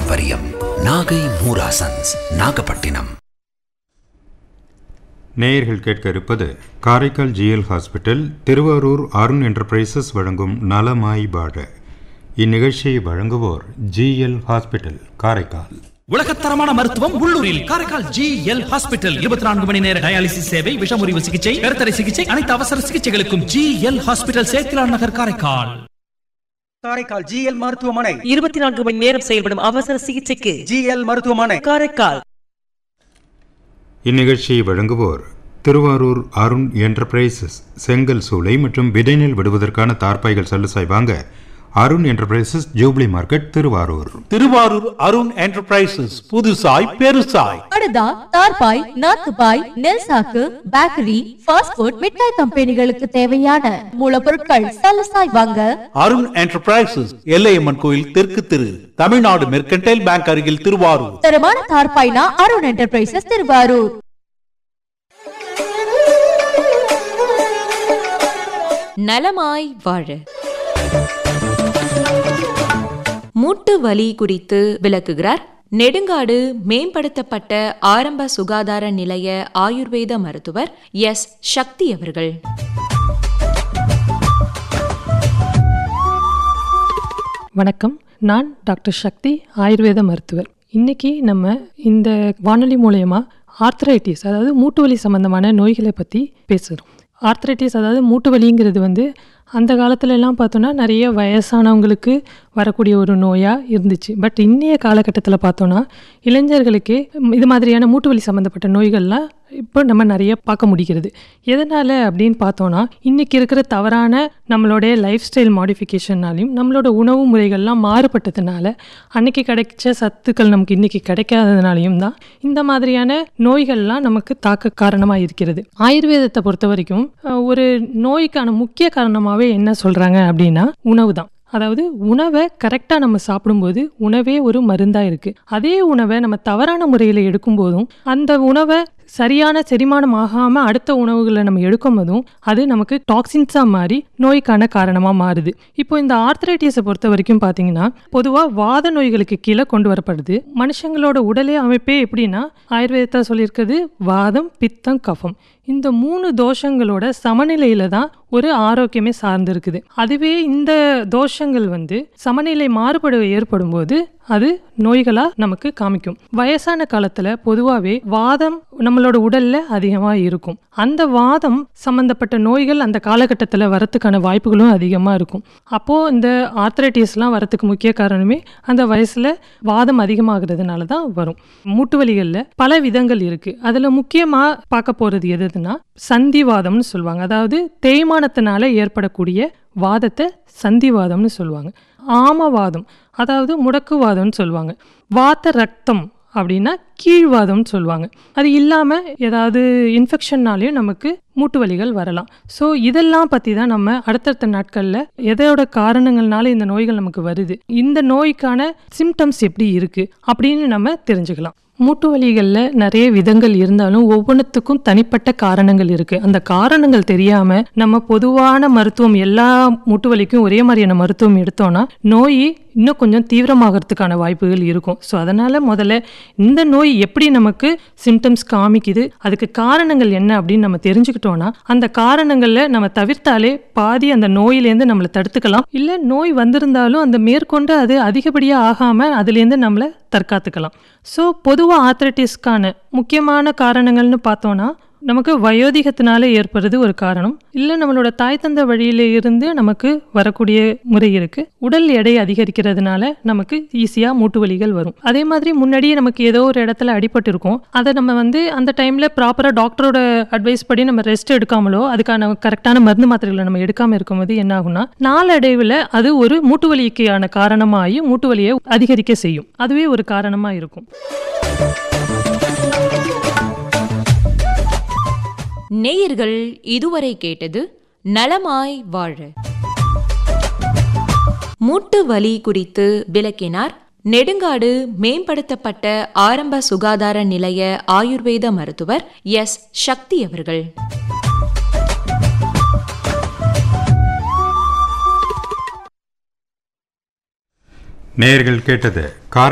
பாரம்பரியம் நாகை மூராசன்ஸ் நாகப்பட்டினம் நேயர்கள் கேட்க இருப்பது Karaikal GL hospital Thiruvarur Arun enterprises வழங்கும் நலமாய் வாழ இந்நிகழ்ச்சியை வழங்குவோர் ஜிஎல் ஹாஸ்பிட்டல் காரைக்கால் உலகத்தரமான மருத்துவம் உள்ளூரில் காரைக்கால் ஜி எல் ஹாஸ்பிட்டல் இருபத்தி நான்கு மணி நேர டயாலிசிஸ் சேவை விஷமுறிவு சிகிச்சை கருத்தடை சிகிச்சை அனைத்து அவசர சிகிச்சைகளுக்கும் G L hospital Sethilan Nagar Karaikal Karaikal GL மருத்துவமனை இருபத்தி நான்கு மணி நேரம் செயல்படும் அவசர சிகிச்சைக்கு ஜிஎல் மருத்துவமனை காரைக்கால் இந்நிகழ்ச்சியை வழங்குவோர் திருவாரூர் அருண் என்டர்பிரைசஸ் செங்கல் சூளை மற்றும் விதைநெல் விடுவதற்கான தார்ப்பாய்கள் சல்லுசாய் வாங்க Arun enterprises jubilee market Thiruvarur Thiruvarur Arun enterprises புதுசாய் பெருசாய் படுதா தார்பாய் நாத்துபாய் நெல் சாக்கு பேக்கரி ஃபாஸ்ட் ஃபுட் மிட்டாய் கம்பெனிகளுக்கு தேவையான மூலப்பொருட்கள் சலசாய் வாங்க அருண் என்டர்பிரைசஸ் எல்லையம்மன் கோயில் தெற்கு திரு தமிழ்நாடு மெர்கன்டைல் பேங்க் அருகில் திருவாரூர் தரமான தார்பாய்னா அருண் என்டர்பிரைசஸ் திருவாரூர் நலமாய் வாழ மூட்டு வலி குறித்து விளக்குகிறார் நெடுங்காடு மேம்படுத்தப்பட்ட ஆரம்ப சுகாதார நிலைய ஆயுர்வேத மருத்துவர் எஸ் சக்தி அவர்கள் வணக்கம் நான் டாக்டர் சக்தி ஆயுர்வேத மருத்துவர் இன்னைக்கு நம்ம இந்த வானொலி மூலயமா ஆர்த்தரைட்டிஸ் அதாவது மூட்டு வலி சம்பந்தமான நோய்களை பற்றி பேசுகிறோம் ஆர்த்தரைட்டிஸ் அதாவது மூட்டு வலிங்கிறது வந்து அந்த காலத்துல எல்லாம் பார்த்தோன்னா நிறைய வயசானவங்களுக்கு வரக்கூடிய ஒரு நோயாக இருந்துச்சு பட் இன்றைய காலகட்டத்தில் பார்த்தோன்னா இளைஞர்களுக்கே இது மாதிரியான மூட்டு வலி சம்மந்தப்பட்ட நோய்கள்லாம் இப்போ நம்ம நிறைய பார்க்க முடிகிறது எதனால் அப்படின்னு பார்த்தோன்னா இன்றைக்கி இருக்கிற தவறான நம்மளுடைய லைஃப் ஸ்டைல் மாடிஃபிகேஷன்னாலையும் நம்மளோட உணவு முறைகள்லாம் மாறுபட்டதுனால அன்னைக்கு கிடைச்ச சத்துக்கள் நமக்கு இன்றைக்கி கிடைக்காததுனாலையும் தான் இந்த மாதிரியான நோய்கள்லாம் நமக்கு தாக்க காரணமாக இருக்கிறது ஆயுர்வேதத்தை பொறுத்த வரைக்கும் அஹ், ஒரு நோய்க்கான முக்கிய காரணமாகவே என்ன சொல்கிறாங்க அப்படின்னா உணவு தான் அதாவது உணவை கரெக்டாக நம்ம சாப்பிடும்போது உணவே ஒரு மருந்தாக இருக்குது அதே உணவை நம்ம தவறான முறையில் எடுக்கும்போதும் அந்த உணவை சரியான செரிமானம் ஆகாமல் அடுத்த உணவுகளை நம்ம எடுக்கும் போதும் அது நமக்கு டாக்ஸின்ஸாக மாறி நோய்க்கான காரணமாக மாறுது இப்போ இந்த ஆர்த்தரைட்டிஸை பொறுத்த வரைக்கும் பார்த்தீங்கன்னா பொதுவாக வாத நோய்களுக்கு கீழே கொண்டு வரப்படுது மனுஷங்களோட உடலே அமைப்பே எப்படின்னா ஆயுர்வேதத்தில் சொல்லியிருக்கிறது வாதம் பித்தம் கஃபம் இந்த மூணு தோஷங்களோட சமநிலையில தான் ஒரு ஆரோக்கியமே சார்ந்து இருக்குது அதுவே இந்த தோஷங்கள் வந்து சமநிலை மாறுபடு ஏற்படும் போது அது நோய்களா நமக்கு காமிக்கும் வயசான காலத்துல பொதுவாகவே வாதம் நம்மளோட உடல்ல அதிகமா இருக்கும் அந்த வாதம் சம்பந்தப்பட்ட நோய்கள் அந்த காலகட்டத்தில் வரத்துக்கான வாய்ப்புகளும் அதிகமா இருக்கும் அப்போ இந்த ஆர்த்தரைட்டிஸ்லாம் வரத்துக்கு முக்கிய காரணமே அந்த வயசுல வாதம் அதிகமாகிறதுனால தான் வரும் மூட்டு வலிகள்ல பல விதங்கள் இருக்கு அதுல முக்கியமா பார்க்க போறது எதுன்னா சந்திவாதம்னு சொல்லுவாங்க அதாவது தேய்மானத்தினால ஏற்படக்கூடிய வாதத்தை சந்திவாதம்னு சொல்லுவாங்க ஆமவாதம் அதாவது முடக்குவாதம்னு சொல்லுவாங்க வாத ரத்தம் அப்படின்னா கீழ்வாதம்னு சொல்லுவாங்க அது இல்லாமல் ஏதாவது இன்ஃபெக்ஷன்னாலையும் நமக்கு மூட்டு வலிகள் வரலாம் ஸோ இதெல்லாம் பற்றி தான் நம்ம அடுத்தடுத்த நாட்களில் எதோட காரணங்கள்னால இந்த நோய்கள் நமக்கு வருது இந்த நோய்க்கான சிம்டம்ஸ் எப்படி இருக்குது அப்படின்னு நம்ம தெரிஞ்சுக்கலாம் மூட்டு வலிகளில் நிறைய விதங்கள் இருந்தாலும் ஒவ்வொன்றுத்துக்கும் தனிப்பட்ட காரணங்கள் இருக்குது அந்த காரணங்கள் தெரியாமல் நம்ம பொதுவான மருத்துவம் எல்லா மூட்டு வலிக்கும் ஒரே மாதிரியான மருத்துவம் எடுத்தோம்னா நோய் இன்னும் கொஞ்சம் தீவிரமாகறதுக்கான வாய்ப்புகள் இருக்கும் ஸோ அதனால் முதல்ல இந்த நோய் எப்படி நமக்கு சிம்டம்ஸ் காமிக்குது அதுக்கு காரணங்கள் என்ன அப்படின்னு நம்ம தெரிஞ்சுக்கிட்டோம்னா அந்த காரணங்களில் நம்ம தவிர்த்தாலே பாதி அந்த நோயிலேருந்து நம்மளை தடுத்துக்கலாம் இல்லை நோய் வந்திருந்தாலும் அந்த மேற்கொண்டு அது அதிகப்படியாக ஆகாமல் அதுலேருந்து நம்மளை தற்காத்துக்கலாம் ஸோ பொதுவாக ஆத்ரட்டிஸ்க்கான முக்கியமான காரணங்கள்னு பார்த்தோன்னா நமக்கு வயோதிகத்தினால ஏற்படுறது ஒரு காரணம் இல்லை நம்மளோட தாய் தந்த வழியில இருந்து நமக்கு வரக்கூடிய முறை இருக்கு உடல் எடை அதிகரிக்கிறதுனால நமக்கு ஈஸியாக மூட்டு வலிகள் வரும் அதே மாதிரி முன்னாடியே நமக்கு ஏதோ ஒரு இடத்துல அடிபட்டு இருக்கும் அதை நம்ம வந்து அந்த டைம்ல ப்ராப்பராக டாக்டரோட அட்வைஸ் படி நம்ம ரெஸ்ட் எடுக்காமலோ அதுக்கான கரெக்டான மருந்து மாத்திரைகளை நம்ம எடுக்காம இருக்கும்போது என்ன ஆகும்னா நாளடைவில் அது ஒரு மூட்டு வலிக்கான காரணமாகி மூட்டு வலியை அதிகரிக்க செய்யும் அதுவே ஒரு காரணமாக இருக்கும் நேயர்கள் இதுவரை கேட்டது நலமாய் வாழ மூட்டு வலி குறித்து விளக்கினார் நெடுங்காடு மேம்படுத்தப்பட்ட ஆரம்ப சுகாதார நிலைய ஆயுர்வேத மருத்துவர் எஸ் சக்தி அவர்கள் நேயர்கள் கேட்டது